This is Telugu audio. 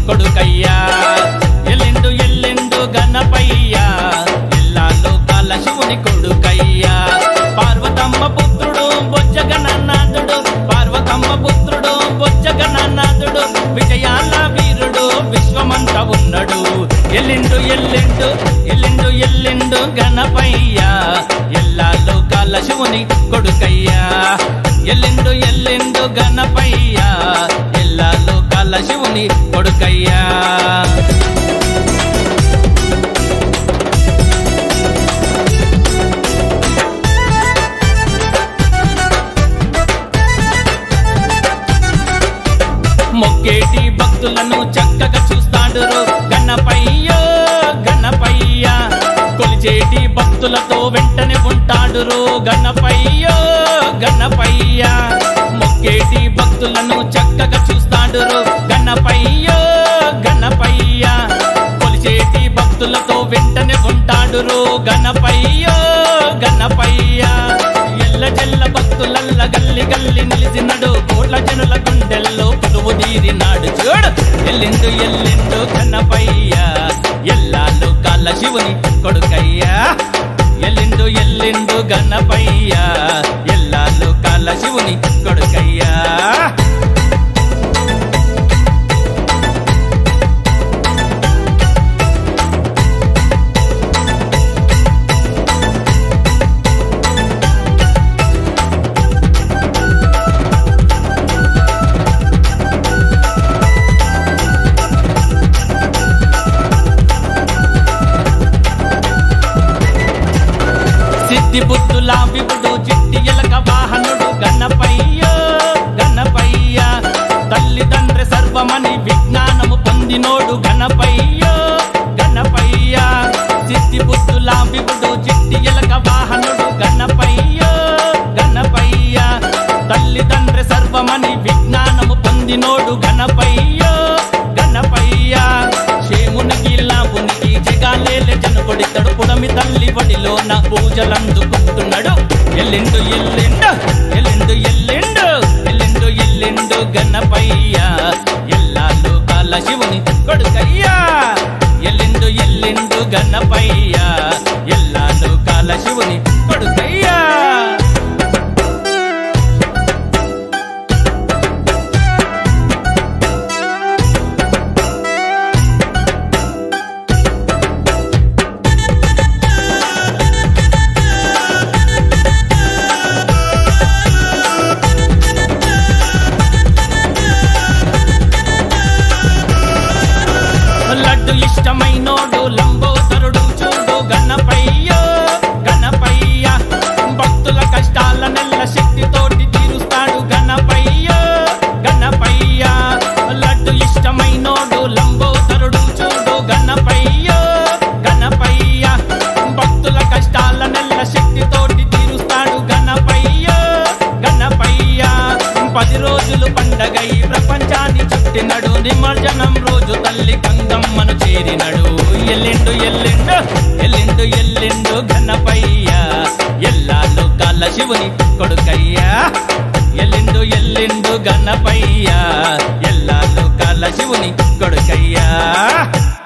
కొడుకయ్యా ఎల్లిండు ఎల్లిండు గణపయ్యా ఎల్లా లోకాల శివుని కొడుకయ్యా పార్వతమ్మ పుత్రుడు బొజ్జగణనాథుడు పార్వతమ్మ పుత్రుడు బొజ్జగణనాథుడు విజయాల వీరుడు విశ్వమంత ఉన్నడు ఎల్లిండు ఎల్లిండు ఎల్లిండు ఎల్లిండు గణపయ్యా ఎల్లా లోకాల శివుని కొడుకయ్యా ఎల్లిండు ఎల్లిండు గణపయ్యా ఎల్లా లోకాల శివుని కొడుకయ్యా మొక్కేటి భక్తులను చక్కగా చూస్తాడు రో గణపయ్యో గణపయ్య కొలిచేటి భక్తులతో వెంటనే ఉంటాడు రో గణపయ్యో గణపయ్య మొక్కేటి భక్తులను చక్కగా చూస్తాడు రో గణపయ్యో గణపయ్య కొలిచేటి భక్తులతో వెంటనే ఉంటాడు రో గణపయ్యో గణపయ్య ఎల్ల జల్ల భక్తులల్ల గల్లి గల్లి నిలిచినడు కోట్ల జనుల గుండెల్లో కొలువు తీరినాడు చూడు ఎల్లిండు ఎల్లిండు కన్నపయ్య ఎల్లాలు కాళ్ళ శివుని కొడుకయ్యా ఎల్లిండు ఎల్లిండు గణపయ్య ఎల్లాలు కాళ్ళ శివుని కొడుకయ్యా సిద్ధి బుద్ధుల విపుడు చిట్టి ఎలక వాహనుడు గణపయ్యో గణపయ్య తల్లిదండ్రి సర్వమని విజ్ఞానము పొందినోడు గణపయ్యో గణపయ్య సిద్ధి బుద్ధుల విపుడు చిట్టి ఎలక వాహనుడు గణపయ్యో గణపయ్య తల్లిదండ్రి సర్వమని విజ్ఞానము పొందినోడు గణపయ్యో గణపయ్య శేమునికి లాభునికి జగాలేలే జనకొడితడు పుడమి తల్లి వడిలో నా పూజలందుకుంటున్నాడు ఎల్లిండు ఎల్లిండు ఎల్లిండు ఎల్లిండు ఎల్లిండు ఎల్లిండు గణపయ్య ఎల్లాలు కాల శివుని కొడుకయ్యా ఎల్లిండు ఎల్లిండు గణపయ్య ఎల్లాలు కాల శివుని కొడుకయ్యా లడ్డు ఇష్టమైనోడు లంబోదరుడు చూడు గణపయ్యో గణపయ్య భక్తుల కష్టాల నెల్ల శక్తితోటి తీరుస్తాడు గణపయ్యో గణపయ్య లడ్డు ఇష్టమైనోడు లంబోదరుడు చూడు గణపయ్యో గణపయ్య భక్తుల కష్టాల నెల్ల శక్తితోటి తీరుస్తాడు గణపయ్యో గణపయ్య పది రోజులు పండగై ప్రపంచాన్ని చుట్టినడు నిమజ్జనం రోజు తల్లి గంగమ్మను చేరినడు ఎల్లిండు ఎల్లిండు ఎల్లిండు ఎల్లిండు గణపయ్య ఎల్లాలు కాళ్ళ శివుని కొడుకయ్యా ఎల్లిండు ఎల్లిండు గణపయ్య ఎల్లాలు కాళ్ళ శివుని కొడుకయ్యా